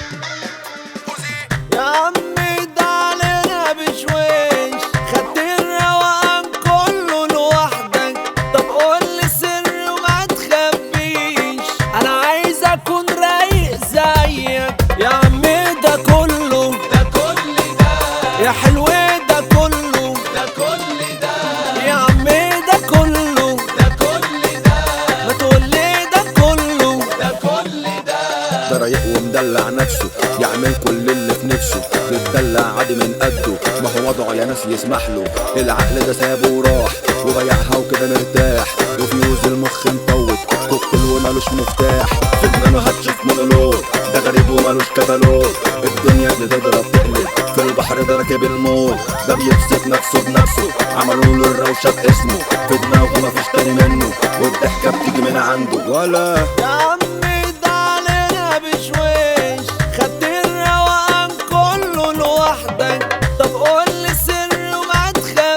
يا عمي ده علينا بشويش خدت الروقان كله لوحدك طب قولي سر وما تخبيش انا عايز اكون رايق زيك يا عمي ده كله ده كل ده يا حلو ده كله ده كل ده يا عمي ده كله ده كل ده ما تقولي ده كله ده كل ده ده رايق ومدلع نفسه يعمل كل اللي في نفسه يتدلع عادي من قده ما هو وضعه يا ناس يسمح له العقل ده سابه وراح وبيعها وكده مرتاح وفيوز المخ مطوت كوكتيل ومالوش مفتاح في دماغه هتشوف مونولوج ده غريب ومالوش كتالوج الدنيا بتضرب تقلب في البحر ده راكب الموج ده بيبسط نفسه بنفسه عملوا له الروشه باسمه في دماغه مفيش تاني منه والضحكه بتيجي من عنده ولا يا عمي ده علينا بشويش خدت الروقان كله لوحدك طب قولي سر وما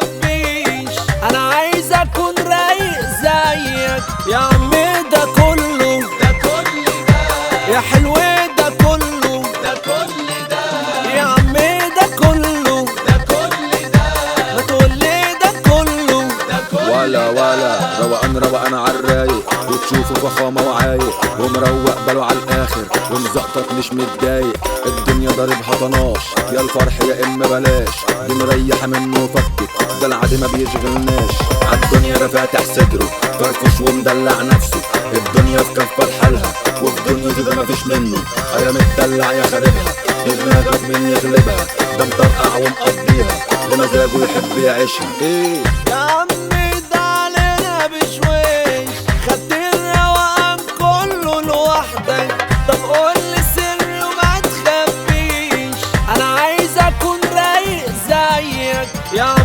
تخبيش انا عايز اكون رايق زيك يا عمي ده كله ده كل ده يا حلو ده كله ده كل ده يا عمي ده كله ده كل ده ما تقولي ده كله ده كل ولا ولا روقان روقان عالرايق وتشوفه فخامة وعايق ومروق باله على الآخر ومزقطط مش متضايق الدنيا ضاربها طناش يا الفرح يا إما بلاش دي مريحة منه وفكت ده العادي ما بيشغلناش عالدنيا ده فاتح صدره فرفوش ومدلع نفسه الدنيا في كفة لحالها وفي دنيته ده مفيش منه يا متدلع يا خاربها دماغك مين يغلبها ده مطرقع ومقضيها بمزاجه يحب يعيشها ايه يا عمي ده علينا بشويش خدت الروقان كله لوحدك طب قولي سر وما تخبيش انا عايز اكون رايق زيك يا